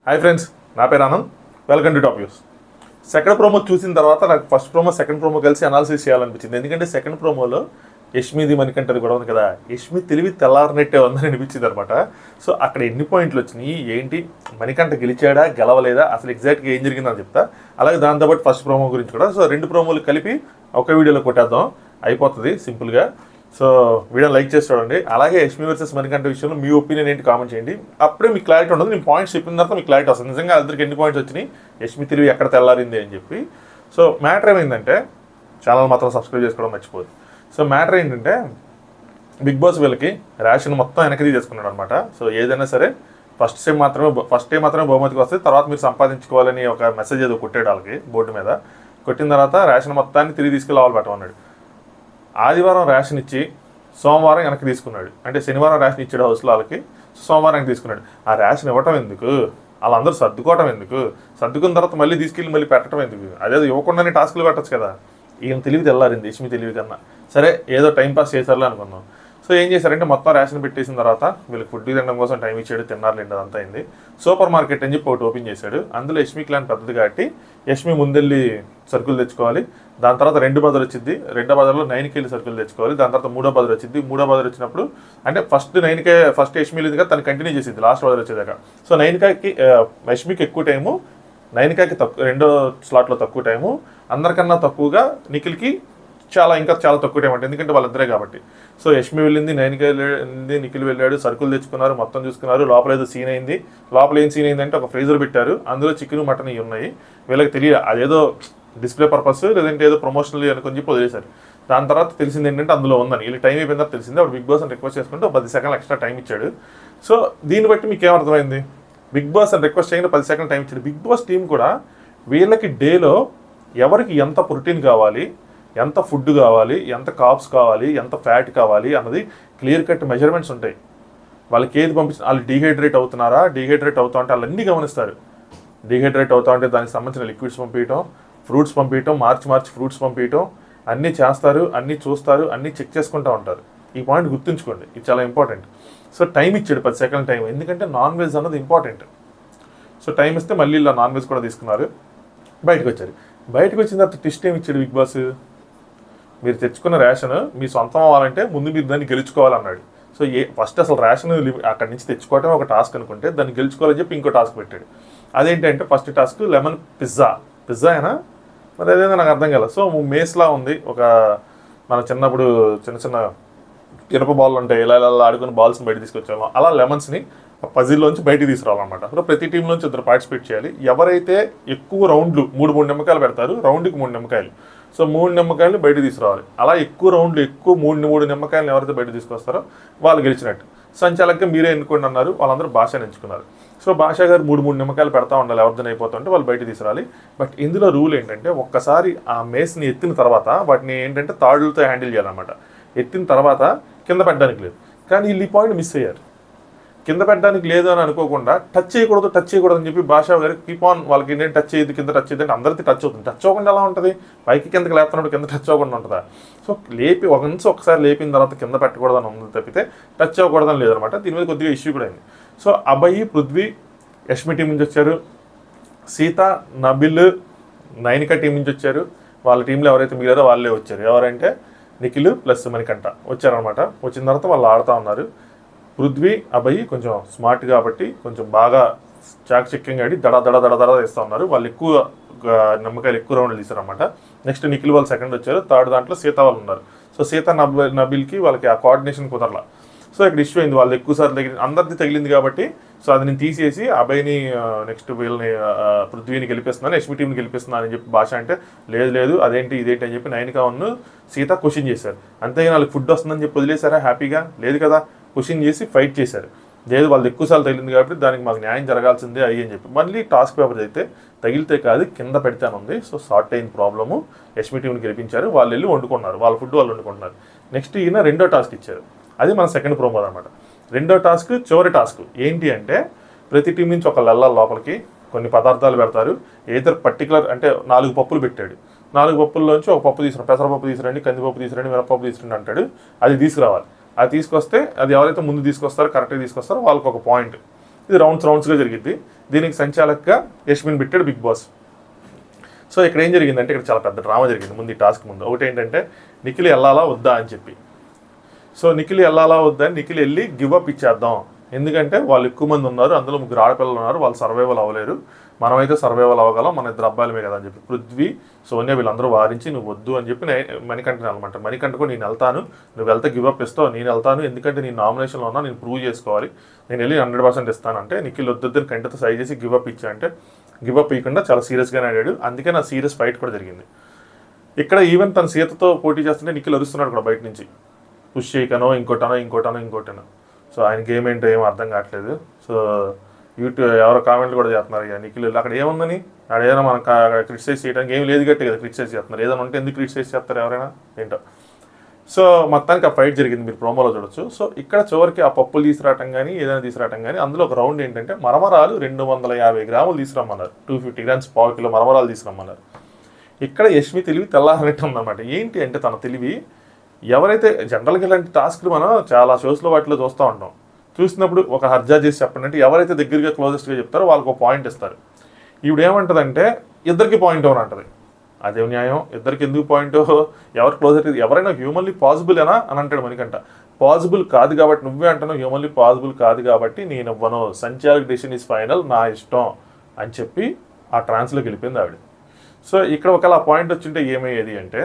hi friends నా పేరు Anand welcome to top news second promo చూసిన తర్వాత నాకు ఫస్ట్ ప్రోమో సెకండ్ ప్రోమో కలిసి అనాలిసిస్ చేయాలనిపించింది ఎందుకంటే సెకండ్ ప్రోమోలో యష్మిది మణికంటది కూడా ఉంది కదా యష్మి తెలివి తెల్లారినట్టే ఉందని అనిపించింది అనమాట సో అక్కడ ఎన్ని పాయింట్లు వచ్చినాయి ఏంటి మణికంఠ గెలిచాడా గెలవలేదా అసలు ఎగ్జాక్ట్గా ఏం జరిగిందని చెప్తా అలాగే దాంతోపాటు ఫస్ట్ ప్రోమో గురించి కూడా సో రెండు ప్రోమోలు కలిపి ఒక వీడియోలో కొట్టేద్దాం అయిపోతుంది సింపుల్గా సో వీడియో లైక్ చేసి చూడండి అలాగే యష్మి వర్సెస్ మణికంఠ విషయంలో మీ ఒపీనియన్ ఏంటి కామెంట్ చేయండి అప్పుడే మీకు క్లారిటీ ఉండదు నేను పాయింట్స్ చెప్పిన తర్వాత మీకు క్లారిటీ వస్తుంది నిజంగా అందరికి ఎన్ని పాయింట్స్ వచ్చినాయి యష్మి తెలివి ఎక్కడ తెల్లారింది అని చెప్పి సో మ్యాటర్ ఏమైందంటే ఛానల్ మాత్రం సబ్స్క్రైబ్ చేసుకోవడం మర్చిపోదు సో మ్యాటర్ ఏంటంటే బిగ్ బాస్ వీళ్ళకి రేషన్ మొత్తం వెనక్కి తీసుకున్నాడు అనమాట సో ఏదైనా సరే ఫస్ట్ టైం మాత్రమే ఫస్ట్ టైం మాత్రమే బహుమతికి వస్తే తర్వాత మీరు సంపాదించుకోవాలని ఒక మెసేజ్ ఏదో కొట్టాడు వాళ్ళకి బోర్డు మీద కొట్టిన తర్వాత రేషన్ మొత్తాన్ని తిరిగి తీసుకెళ్ళి వాళ్ళు పెట్టమన్నాడు ఆదివారం రేషన్ ఇచ్చి సోమవారం వెనక్కి తీసుకున్నాడు అంటే శనివారం రేషన్ ఇచ్చాడు హౌస్లో వాళ్ళకి సోమవారం వెనక్కి తీసుకున్నాడు ఆ రేషన్ ఇవ్వటం ఎందుకు వాళ్ళందరూ సర్దుకోవటం ఎందుకు సర్దుకున్న తర్వాత మళ్ళీ తీసుకెళ్ళి మళ్ళీ పెట్టడం ఎందుకు అదేదో ఇవ్వకుండానే టాస్క్లు పెట్టచ్చు కదా ఈయన తెలివి తెల్లారింది ఇష్మి తెలివి కన్నా సరే ఏదో టైం పాస్ చేశారులే అనుకున్నాం సో ఏం చేశారంటే మొత్తం రేషన్ పెట్టేసిన తర్వాత వీళ్ళకి ఫుడ్ తినడం కోసం టైం ఇచ్చాడు తిన్నారు లేండి అదంతా అయింది సూపర్ మార్కెట్ అని చెప్పి ఒకటి ఓపెన్ చేశాడు అందులో యష్మి క్లాన్ పెద్దది కాబట్టి యష్మి ముందెళ్ళి సరుకులు తెచ్చుకోవాలి దాని తర్వాత రెండు బదులు వచ్చింది రెండో బదులో నైన్కి వెళ్ళి సరుకులు తెచ్చుకోవాలి దాని తర్వాత మూడో బదులు వచ్చింది మూడో బదులు వచ్చినప్పుడు అంటే ఫస్ట్ నైన్కే ఫస్ట్ యష్మి లేదు కదా తను కంటిన్యూ చేసింది లాస్ట్ బదులు వచ్చేదాకా సో నైన్కాకి యష్మికి ఎక్కువ టైము నైన్కాకి తక్కువ రెండో స్లాట్లో తక్కువ టైము అందరికన్నా తక్కువగా నిఖిల్కి చాలా ఇంకా చాలా తక్కువ టైం అంటే ఎందుకంటే వాళ్ళిద్దరే కాబట్టి సో యష్మి వెళ్ళింది నైన్కి వెళ్ళింది నిఖిల్ వెళ్ళాడు సరుకులు తెచ్చుకున్నారు మొత్తం చూసుకున్నారు లోపల ఏదో సీన్ అయింది లోపల ఏం సీన్ అయిందంటే ఒక ఫ్రీజర్ పెట్టారు అందులో చికెన్ మటన్ ఇవి ఉన్నాయి వీళ్ళకి తెలియదు అదేదో డిస్ప్లే పర్పస్ లేదంటే ఏదో ప్రమోషనల్ అనుకొని చెప్పి వదిలేశారు దాని తర్వాత తెలిసింది ఏంటంటే అందులో ఉందని వీళ్ళు టైం అయిపోయిన తర్వాత తెలిసింది అప్పుడు బిగ్ బాస్ అని రిక్వెస్ట్ చేసుకుంటే ఒక పది సెకండ్లు ఎక్స్ట్రా టైం ఇచ్చాడు సో దీన్ని బట్టి మీకు ఏమర్థమైంది బిగ్ బాస్ అని రిక్వెస్ట్ చేయగానే పది సెకండ్ టైం ఇచ్చాడు బిగ్ బాస్ టీం కూడా వీళ్ళకి డేలో ఎవరికి ఎంత ప్రోటీన్ కావాలి ఎంత ఫుడ్ కావాలి ఎంత కాప్స్ కావాలి ఎంత ఫ్యాట్ కావాలి అన్నది క్లియర్ కట్ మెజర్మెంట్స్ ఉంటాయి వాళ్ళకి ఏది పంపించిన వాళ్ళు డీహైడ్రేట్ అవుతున్నారా డీహైడ్రేట్ అవుతా ఉంటే వాళ్ళన్నీ గమనిస్తారు డీహైడ్రేట్ అవుతా ఉంటే దానికి సంబంధించిన లిక్విడ్స్ పంపించడం ఫ్రూట్స్ పంపించడం మార్చి మార్చి ఫ్రూట్స్ పంపించడం అన్నీ చేస్తారు అన్నీ చూస్తారు అన్నీ చెక్ చేసుకుంటూ ఉంటారు ఈ పాయింట్ గుర్తుంచుకోండి ఇది చాలా ఇంపార్టెంట్ సో టైం ఇచ్చాడు పది సెకండ్ టైం ఎందుకంటే నాన్ వెజ్ అన్నది ఇంపార్టెంట్ సో టైం ఇస్తే మళ్ళీ ఇలా నాన్ వెజ్ కూడా తీసుకున్నారు బయటకు వచ్చారు బయటకు వచ్చిన తర్వాత టెస్ట్ ఏమి ఇచ్చాడు బిగ్ బాస్ మీరు తెచ్చుకున్న రేషన్ మీ సొంతం అవ్వాలంటే ముందు మీరు దాన్ని గెలుచుకోవాలన్నాడు సో ఏ ఫస్ట్ అసలు రేషన్ లి- అక్కడి నుంచి తెచ్చుకోవటం ఒక టాస్క్ అనుకుంటే దాన్ని గెలుచుకోవాలని చెప్పి ఇంకో టాస్క్ పెట్టాడు అదేంటంటే first task lemon pizza pizza అయినా మరి అదేదో నాకు అర్థం కాలేదు సో మేస్లా ఉంది ఒక మన చిన్నప్పుడు చిన్న చిన్న ఇనప బాల్ ఉంటాయి ఇలా ఇలా ఇలా ఆడుకుని బాల్స్ బయట తీసుకొచ్చాము అలా లెమన్స్ని పజిల్లోంచి బయటికి తీసుకురావాలన్నమాట సో ప్రతి టీం నుంచి ఇద్దరు పార్టిసిపేట్ చేయాలి ఎవరైతే ఎక్కువ రౌండ్లు మూడు మూడు నిమ్మకాయలు పెడతారు రౌండ్కి మూడు నిమ్మకాయలు సో మూడు నిమ్మకాయలు బయట తీసుకురావాలి అలా ఎక్కువ రౌండ్లు ఎక్కువ మూడు మూడు నిమ్మకాయలు ఎవరైతే బయట తీసుకొస్తారో వాళ్ళు గెలిచినట్టు సంచాలకంగా మీరే ఎన్నుకోండి అన్నారు వాళ్ళందరూ భాషను ఎంచుకున్నారు సో భాష గారు మూడు మూడు నిమ్మకాయలు పెడతా ఉండాలి ఎవరిదైనా అయిపోతుంటే వాళ్ళు బయట తీసుకురాలి బట్ ఇందులో రూల్ ఏంటంటే ఒక్కసారి ఆ మేస్ని ఎత్తిన తర్వాత వాటిని ఏంటంటే తాడులతో హ్యాండిల్ చేయాలన్నమాట ఎత్తిన తర్వాత కింద పెట్టడానికి లేదు కానీ వీళ్ళు ఈ పాయింట్ మిస్ అయ్యారు కింద పెట్టడానికి లేదు అని అనుకోకుండా టచ్ చేయకూడదు టచ్ చేయకూడదు అని చెప్పి భాషా గారు కీప్ ఆన్ వాళ్ళకి ఏంటంటే టచ్ చేయదు కింద టచ్ చేయదు అంటే అందరికీ టచ్ అవుతుంది టచ్ అవ్వకుండా ఎలా ఉంటుంది పైకి కిందకి లేపుతున్నప్పుడు కింద టచ్ అవ్వకుండా ఉంటుందా సో లేపి ఒక నుంచి ఒకసారి లేపిన తర్వాత కింద పెట్టకూడదని ఉంది తప్పితే టచ్ అవ్వకూడదని లేదనమాట దీని మీద కొద్దిగా ఇష్యూ కూడా అయింది సో అబ్బాయి పృథ్వీ యష్మి టీం నుంచి వచ్చారు సీత నబిల్ నైనిక టీం నుంచి వచ్చారు వాళ్ళ టీంలో ఎవరైతే మిగిలారో వాళ్ళే వచ్చారు ఎవరంటే నిఖిల్ ప్లస్ మణికంఠ వచ్చారనమాట వచ్చిన తర్వాత వాళ్ళు ఆడుతూ ఉన్నారు పృథ్వీ అబ్బాయి కొంచెం స్మార్ట్ కాబట్టి కొంచెం బాగా చాకచక్యంగా ఆడి దడ దడ దడ దడ వేస్తూ ఉన్నారు వాళ్ళు ఎక్కువ ఆ, నమ్మకాయలు ఎక్కువ రౌండ్లు తీశారనమాట నెక్స్ట్ నిఖిల్ వాళ్ళు సెకండ్ వచ్చారు థర్డ్ దాంట్లో సీత వాళ్ళు ఉన్నారు సో సీత నబ్ నబిల్కి వాళ్ళకి ఆ కోఆర్డినేషన్ కుదరలా సో ఇక్కడ ఇష్యూ అయింది వాళ్ళు ఎక్కువ సార్లు తగిలి అందరిది తగిలింది కాబట్టి సో అది నేను తీసేసి అబ్బాయిని నెక్స్ట్ వీళ్ళని ఆ, ఆ, పృథ్వీని గెలిపిస్తున్నాను యశ్మి టీంని గెలిపిస్తున్నాను అని చెప్పి భాష అంటే లేదు లేదు అదేంటి ఇదేంటి అని చెప్పి నైన్కా ఉన్న సీత క్వశ్చన్ చేశారు అంతేగాని వాళ్ళకి ఫుడ్ వస్తుందని చెప్పి వదిలేశారా హ్యాపీగా లేదు కదా క్వశ్చన్ చేసి ఫైట్ చేశారు లేదు వాళ్ళు ఎక్కువ సార్లు తగిలింది కాబట్టి దానికి మాకు న్యాయం జరగాల్సిందే అయ్యి అని చెప్పి మళ్ళీ టాస్క్ పేపర్ అయితే తగిలితే కాదు కింద పెడితేనే ఉంది సో సార్ట్ అయిన ప్రాబ్లము యశ్మి టీంని గెలిపించారు వాళ్ళు వెళ్ళి వండుకున్నారు వాళ్ళ ఫుడ్ వాళ్ళు వండుకుంటున్నారు నెక్స్ట్ ఈయన రెండో టాస్క్ ఇచ్చారు అది మన సెకండ్ ప్రోమో అనమాట రెండో టాస్క్ చివరి టాస్క్ ఏంటి అంటే ప్రతి టీం నుంచి ఒక లల్ల లోపలికి కొన్ని పదార్థాలు పెడతారు ఏదర్ పర్టికులర్ అంటే నాలుగు పప్పులు పెట్టాడు నాలుగు పప్పుల్లోంచి ఒక పప్పు తీసుకురండి పెసరపప్పు తీసుకురండి కందిపప్పు తీసుకురండి మినపప్పు తీసుకురండి అంటాడు అది తీసుకురావాలి అది తీసుకొస్తే అది ఎవరైతే ముందు తీసుకొస్తారో కరెక్ట్గా తీసుకొస్తారో వాళ్ళకి ఒక పాయింట్ ఇది రౌండ్స్ రౌండ్స్గా జరిగింది దీనికి సంచాలకగా యశ్మిన్ పెట్టాడు బిగ్ బాస్ సో ఇక్కడ ఏం జరిగిందంటే ఇక్కడ చాలా పెద్ద డ్రామా జరిగింది ముందు ఈ టాస్క్ ముందు ఒకటి ఏంటంటే నిఖిల్ వెళ్ళాలా వద్దా అని చెప్పి సో నిఖిల్ వెళ్ళాలా వద్దా అని నిఖిల్ వెళ్ళి గివ్ అప్ ఇచ్చేద్దాం ఎందుకంటే వాళ్ళు ఎక్కువ మంది ఉన్నారు అందులో ముగ్గురు ఆడపిల్లలు ఉన్నారు వాళ్ళు సర్వైవల్ అవ్వలేరు మనమైతే సర్వైవల్ అవ్వగలం మన ఇద్దరు అబ్బాయిలమే కదా అని చెప్పి పృథ్వీ సోనియా వీళ్ళందరూ వారించి నువ్వు వద్దు అని చెప్పి నే- మణికంఠని అనమాట మణికంఠ కూడా నేను వెళ్తాను నువ్వు వెళ్తే గివ్ అప్ ఇస్తావు నేను వెళ్తాను ఎందుకంటే నేను నామినేషన్లో ఉన్నా నేను ప్రూవ్ చేసుకోవాలి నేను వెళ్ళి హండ్రెడ్ పర్సెంట్ ఇస్తాను అంటే నిఖిల్ వద్దు కంటితో సై చేసి గివ్ అప్ ఇచ్చా అంటే గివ్ అప్ ఇవ్వకుండా చాలా సీరియస్గానే ఆడాడు అందుకే నా సీరియస్ ఫైట్ కూడా జరిగింది ఇక్కడ ఈవెన్ తన సీతతో పోటీ చేస్తుంటే నిఖిల్ అరుస్తున్నాడు కూడా బయట నుంచి పుష్ చేయకనో ఇంకోటనో ఇంకోటనో ఇంకోటనో సో ఆయన గేమ్ ఏంటో ఏం అర్థం కావట్లేదు సో యూట్యూబ్ ఎవరో కామెంట్లు కూడా చేస్తున్నారు ఇక నిఖిల్ అక్కడ ఏముందని అక్కడ ఏదైనా మనం క్రిటిసైజ్ చేయడానికి ఏం లేదు గట్టి కదా క్రిటిసైజ్ చేస్తున్నారు ఏదైనా ఉంటే ఎందుకు క్రిటిసైజ్ చేస్తారు ఎవరైనా ఏంటో సో మొత్తానికి ఆ ఫైట్ జరిగింది మీరు ప్రోమోలో చూడొచ్చు సో ఇక్కడ చివరికి ఆ పప్పులు తీసుకురావటం కానీ ఏదైనా తీసుకురావటం కానీ అందులో ఒక రౌండ్ ఏంటంటే మరమరాలు రెండు వందల యాభై గ్రాములు తీసుకురమ్మన్నారు టూ ఫిఫ్టీ గ్రామ్స్ పావు కిలో మరమరాలు తీసుకురమ్మన్నారు ఇక్కడ యష్మి తెలివి తెల్లారనట్టు ఉందన్నమాట ఏంటి అంటే తన తెలివి ఎవరైతే జనరల్గా ఇలాంటి టాస్క్లు మనం చాలా షోస్లో వాటిలో చూస్తూ ఉంటాం చూసినప్పుడు ఒక హర్జా చేసి చెప్పండి అంటే ఎవరైతే దగ్గరగా క్లోజెస్ట్గా చెప్తారో వాళ్ళకి ఒక పాయింట్ ఇస్తారు ఇప్పుడు ఏమంటదంటే ఇద్దరికి పాయింట్ అవును అంటది అదే న్యాయం ఇద్దరికి ఎందుకు పాయింట్ ఎవరు క్లోజ్ అయితే ఎవరైనా హ్యూమన్లీ పాసిబుల్ ఏనా అని అంటాడు మనకంట పాసిబుల్ కాదు కాబట్టి నువ్వే అంటున్నావు హ్యూమన్లీ పాసిబుల్ కాదు కాబట్టి నేను ఇవ్వను సంచాలక్ డెసిషన్ ఇస్ ఫైనల్ నా ఇష్టం అని చెప్పి ఆ ట్రాన్స్లోకి వెళ్ళిపోయింది ఆవిడ సో ఇక్కడ ఒకవేళ ఆ పాయింట్ వచ్చింటే ఏమయ్యేది అంటే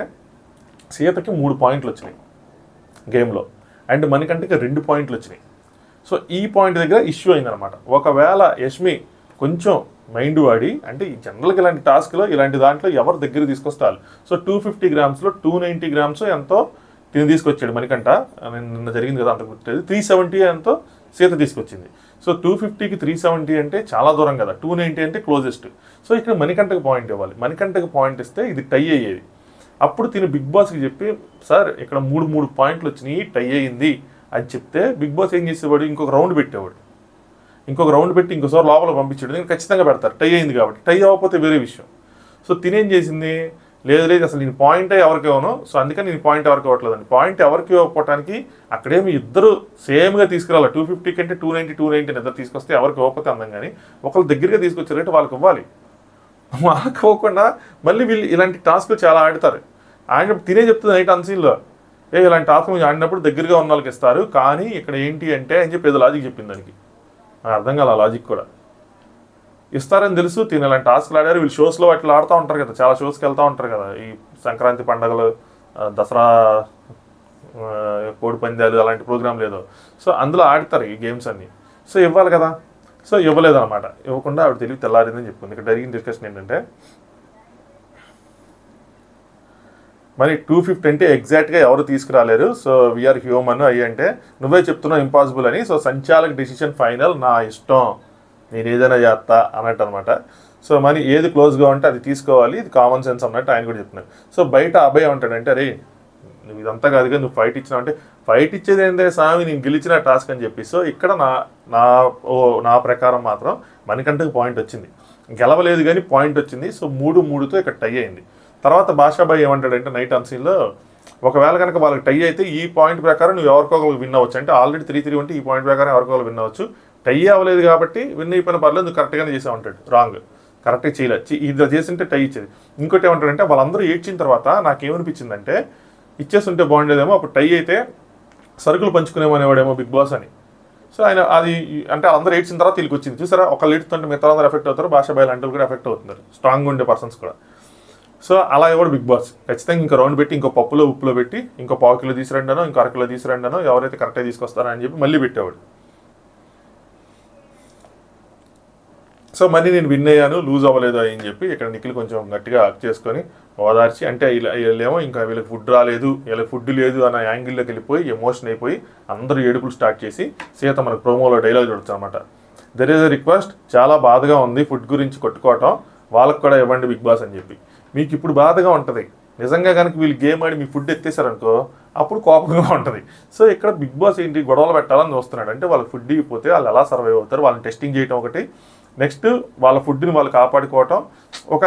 సీతకి మూడు పాయింట్లు వచ్చినాయి గేమ్లో అండ్ మనకంటే రెండు పాయింట్లు వచ్చినాయి సో ఈ పాయింట్ దగ్గర ఇష్యూ అయిందనమాట ఒకవేళ యష్మి కొంచెం మైండ్ వాడి అంటే ఈ జనరల్గా ఇలాంటి టాస్క్లో ఇలాంటి దాంట్లో ఎవరు దగ్గర తీసుకొస్తారు సో టూ ఫిఫ్టీ గ్రామ్స్లో టూ నైంటీ గ్రామ్స్ ఎంతో తిని తీసుకొచ్చాడు మణికంట నిన్న నిన్న జరిగింది కదా అంత గుర్తుంది త్రీ సెవెంటీ ఎంతో సీత తీసుకొచ్చింది సో టూ ఫిఫ్టీకి త్రీ సెవెంటీ అంటే చాలా దూరం కదా టూ నైంటీ అంటే క్లోజెస్ట్ సో ఇక్కడ మణికంటకు పాయింట్ ఇవ్వాలి మణికంటకు పాయింట్ ఇస్తే ఇది టై అయ్యేది అప్పుడు తిని బిగ్ బాస్కి చెప్పి సార్ ఇక్కడ మూడు మూడు పాయింట్లు వచ్చినాయి టై అయ్యింది అని చెప్తే బిగ్ బాస్ ఏం చేసేవాడు ఇంకొక రౌండ్ పెట్టేవాడు ఇంకొక రౌండ్ పెట్టి ఇంకోసారి లోపల పంపించాడు ఎందుకంటే ఖచ్చితంగా పెడతారు టై అయింది కాబట్టి టై అవ్వకపోతే వేరే విషయం సో తినేం చేసింది లేదు లేదు అసలు నేను పాయింట్ ఎవరికి ఇవ్వను సో అందుకని నేను పాయింట్ ఎవరికి ఇవ్వట్లేదండి పాయింట్ ఎవరికి ఇవ్వకపోవడానికి అక్కడేమి ఇద్దరు సేమ్గా తీసుకురావాలి టూ ఫిఫ్టీ కంటే టూ నైంటీ టూ నైంటీ ఇద్దరు తీసుకొస్తే ఎవరికి ఇవ్వకపోతే అందం కానీ ఒకళ్ళు దగ్గరగా తీసుకొచ్చారంటే వాళ్ళకి ఇవ్వాలి వాళ్ళకి ఇవ్వకుండా మళ్ళీ వీళ్ళు ఇలాంటి టాస్క్లు చాలా ఆడతారు ఆయన తినే చెప్తుంది నైట్ అన్సీన్లో ఏ ఇలాంటి టాస్క్ మీరు ఆడినప్పుడు దగ్గరగా ఉన్న వాళ్ళకి ఇస్తారు కానీ ఇక్కడ ఏంటి అంటే అని చెప్పి ఏదో లాజిక్ చెప్పింది దానికి నాకు అర్థం కాల లాజిక్ కూడా ఇస్తారని తెలుసు తిని ఇలాంటి టాస్క్లు ఆడారు వీళ్ళు షోస్లో అట్లా ఆడుతూ ఉంటారు కదా చాలా షోస్కి వెళ్తూ ఉంటారు కదా ఈ సంక్రాంతి పండగలు ఆ, దసరా ఆ, కోడి పందాలు అలాంటి ప్రోగ్రాం లేదు సో అందులో ఆడతారు ఈ గేమ్స్ అన్ని సో ఇవ్వాలి కదా సో ఇవ్వలేదు అనమాట ఇవ్వకుండా ఆవిడ తెలివి తెల్లారిందని చెప్పుకుంది ఇక్కడ జరిగిన డిస్కషన్ ఏంటంటే మరి టూ ఫిఫ్టీ అంటే ఎగ్జాక్ట్గా ఎవరు తీసుకురాలేరు సో వీఆర్ హ్యూమన్ అయ్యి అంటే నువ్వే చెప్తున్నావు ఇంపాసిబుల్ అని సో సంచాలక్ డిసిషన్ ఫైనల్ నా ఇష్టం నేను ఏదైనా చేస్తా అన్నట్టు అనమాట సో మరి ఏది క్లోజ్గా ఉంటే అది తీసుకోవాలి ఇది కామన్ సెన్స్ అన్నట్టు ఆయన కూడా చెప్తున్నాడు సో బయట అబ్బాయి ఉంటాడంటే అరే నువ్వు ఇదంతా కాదుగా నువ్వు ఫైట్ ఇచ్చినావు అంటే ఫైట్ ఇచ్చేది ఏంటంటే స్వామి నేను గెలిచిన టాస్క్ అని చెప్పి సో ఇక్కడ నా నా ఓ నా ప్రకారం మాత్రం మనకంటే పాయింట్ వచ్చింది గెలవలేదు కానీ పాయింట్ వచ్చింది సో మూడు మూడుతో ఇక్కడ టై అయింది తర్వాత భాషాబాయి ఏమంటాడంటే నైట్ అన్సీన్లో ఒకవేళ కనుక వాళ్ళకి టై అయితే ఈ పాయింట్ ప్రకారం నువ్వు ఎవరికో ఒకరికి విన్ అవ్వచ్చు అంటే ఆల్రెడీ త్రీ త్రీ ఉంటే ఈ పాయింట్ ప్రకారం ఎవరికో ఒకరు విన్ అవ్వచ్చు టై అవ్వలేదు కాబట్టి విన్ అయిపోయిన పర్లేదు నువ్వు కరెక్ట్గానే చేసావు అంటాడు రాంగ్ కరెక్ట్గా చేయలేదు చి- ఇది చేసింటే టై ఇచ్చేది ఇంకోటి ఏమంటాడంటే వాళ్ళందరూ ఏడ్చిన తర్వాత నాకేమనిపించిందంటే ఇచ్చేస్తుంటే బాగుండేదేమో అప్పుడు టై అయితే సరుకులు పంచుకునేమనేవాడేమో బిగ్ బాస్ అని సో ఆయన అది అంటే అందరూ ఏడ్చిన తర్వాత వీళ్ళకి వచ్చింది చూసారా ఒకళ్ళు ఏడుతుంటే మిగతా అందరూ ఎఫెక్ట్ అవుతారు భాష బయలు అంటే కూడా ఎఫెక్ట్ అవుతున్నారు స్ట్రాంగ్ ఉండే పర్సన్స్ కూడా సో అలా కూడా బిగ్ బాస్ ఖచ్చితంగా ఇంకో రౌండ్ పెట్టి ఇంకో పప్పులో ఉప్పులో పెట్టి ఇంకో పావు కిలో తీసుకురండానో ఇంకో అరకిలో తీసుకురండానో ఎవరైతే కరెక్ట్గా తీసుకొస్తారో అని చెప్పి మళ్ళీ పెట్టేవాడు సో మళ్ళీ నేను విన్ అయ్యాను లూజ్ అవ్వలేదు అని చెప్పి ఇక్కడ నిఖిల్ కొంచెం గట్టిగా హక్ చేసుకొని ఓదార్చి అంటే ఇలా వీళ్ళేమో ఇంకా వీళ్ళకి ఫుడ్ రాలేదు వీళ్ళకి ఫుడ్ లేదు అన్న యాంగిల్లోకి వెళ్ళిపోయి ఎమోషన్ అయిపోయి అందరూ ఏడుపులు స్టార్ట్ చేసి సీత మనకు ప్రోమోలో డైలాగ్ చూడొచ్చు అనమాట దెర్ ఈస్ అ రిక్వెస్ట్ చాలా బాధగా ఉంది ఫుడ్ గురించి కొట్టుకోవటం వాళ్ళకి కూడా ఇవ్వండి బిగ్ బాస్ అని చెప్పి మీకు ఇప్పుడు బాధగా ఉంటుంది నిజంగా కనుక వీళ్ళు గేమ్ ఆడి మీ ఫుడ్ ఎత్తేసారనుకో అప్పుడు కోపంగా ఉంటుంది సో ఇక్కడ బిగ్ బాస్ ఏంటి గొడవలు పెట్టాలని చూస్తున్నాడు అంటే వాళ్ళకి ఫుడ్ ఇవ్వకపోతే వాళ్ళు ఎలా సర్వైవ్ అవుతారు వాళ్ళని టెస్టింగ్ చేయటం ఒకటి నెక్స్ట్ వాళ్ళ ఫుడ్ని వాళ్ళు కాపాడుకోవటం ఒక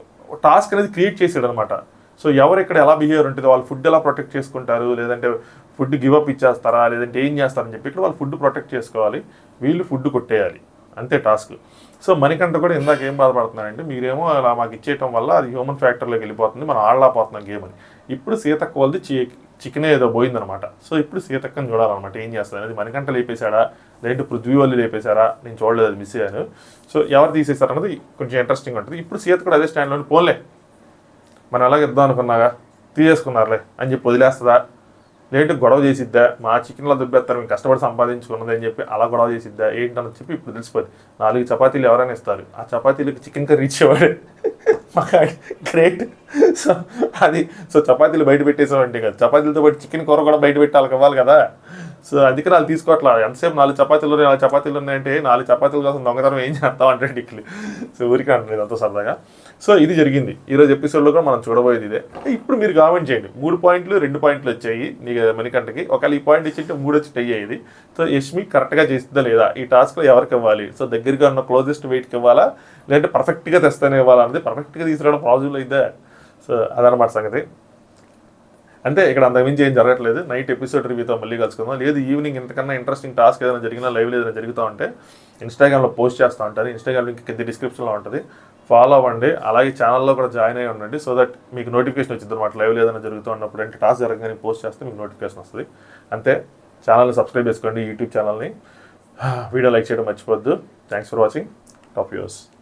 టాస్క్ అనేది క్రియేట్ చేసాడు అనమాట సో ఎవరు ఇక్కడ ఎలా బిహేవియర్ ఉంటుంది వాళ్ళు ఫుడ్ ఎలా ప్రొటెక్ట్ చేసుకుంటారు లేదంటే ఫుడ్ గివ్ అప్ ఇచ్చేస్తారా లేదంటే ఏం చేస్తారని చెప్పి ఇక్కడ వాళ్ళు ఫుడ్ ప్రొటెక్ట్ చేసుకోవాలి వీళ్ళు ఫుడ్ కొట్టేయాలి అంతే టాస్క్ సో మణికంఠ కూడా ఇందాక ఏం బాధపడుతున్నారంటే మీరేమో అలా మాకు ఇచ్చేయటం వల్ల అది హ్యూమన్ ఫ్యాక్టర్లోకి వెళ్ళిపోతుంది మనం ఆడలేకపోతున్నాం గేమ్ అని ఇప్పుడు సీతక్క వాళ్ళది చి చికెన్ ఏదో పోయిందనమాట సో ఇప్పుడు సీతక్కని చూడాలన్నమాట ఏం చేస్తుంది అనేది మణికంఠ లేపేశాడా లేదంటే పృథ్వీ వాళ్ళు లేపేశారా నేను చూడలేదు అది మిస్ అయ్యాను సో ఎవరు తీసేశారు అన్నది కొంచెం ఇంట్రెస్టింగ్ ఉంటుంది ఇప్పుడు సీత కూడా అదే స్టాండ్లో పోన్లే మనం ఎలాగ ఇద్దాం అనుకున్నాగా తీసేసుకున్నారులే అని చెప్పి వదిలేస్తుందా లేదంటే గొడవ చేసిద్దా మా చికెన్లో దుబ్బేస్తారు మేము కష్టపడి సంపాదించుకున్నది అని చెప్పి అలా గొడవ చేసిద్దా ఏంటని చెప్పి ఇప్పుడు తెలిసిపోయింది నాలుగు చపాతీలు ఎవరైనా ఇస్తారు ఆ చపాతీలకు చికెన్ కర్రీ ఇచ్చేవాడు మాకు గ్రేట్ సో అది సో చపాతీలు బయట పెట్టేసామంటే కదా చపాతీలతో పాటు చికెన్ కూర కూడా బయట పెట్టి వాళ్ళకి ఇవ్వాలి కదా సో అందుకే వాళ్ళు తీసుకోవట్లా ఎంతసేపు నాలుగు చపాతీలు ఉన్నాయి నాలుగు చపాతీలు ఉన్నాయంటే నాలుగు చపాతీల కోసం దొంగతనం ఏం చేస్తాం అంటే ఇట్లు సో ఊరికే అంటున్నారు అంత సరదాగా సో ఇది జరిగింది ఈరోజు ఎపిసోడ్లో కూడా మనం చూడబోయేది ఇదే ఇప్పుడు మీరు కామెంట్ చేయండి మూడు పాయింట్లు రెండు పాయింట్లు వచ్చాయి నీకు మణికంటకి ఒకవేళ ఈ పాయింట్ ఇచ్చింటే మూడు వచ్చి అయ్యేది సో యష్మి కరెక్ట్గా చేస్తుందా లేదా ఈ టాస్క్లో ఎవరికి ఇవ్వాలి సో దగ్గరగా ఉన్న క్లోజెస్ట్ వెయిట్కి ఇవ్వాలా లేదంటే పర్ఫెక్ట్గా తెస్తానే ఇవ్వాలా అనేది పర్ఫెక్ట్గా తీసుకురావడం పాజిబుల్ అయితే సో అదనమాట సంగతి అంటే ఇక్కడ అంతకుమించి ఏం జరగట్లేదు నైట్ ఎపిసోడ్ రివ్యూతో మళ్ళీ కలుసుకుందాం లేదు ఈవినింగ్ ఇంతకన్నా ఇంట్రెస్టింగ్ టాస్క్ ఏదైనా జరిగినా లైవ్ ఏదైనా జరుగుతూ ఉంటే ఇన్స్టాగ్రామ్లో పోస్ట్ చేస్తూ ఉంటారు ఇన్స్టాగ్రామ్ లింక్ కింద డిస్క్రిప్షన్లో ఉంటుంది ఫాలో అవ్వండి అలాగే ఛానల్లో కూడా జాయిన్ అయ్యి ఉండండి సో దట్ మీకు నోటిఫికేషన్ వచ్చింది అనమాట లైవ్ ఏదైనా జరుగుతూ ఉన్నప్పుడు అంటే టాస్క్ జరగగానే పోస్ట్ చేస్తే మీకు నోటిఫికేషన్ వస్తుంది అంతే ఛానల్ని సబ్స్క్రైబ్ చేసుకోండి యూట్యూబ్ ఛానల్ని వీడియో లైక్ చేయడం మర్చిపోద్దు thanks for watching top use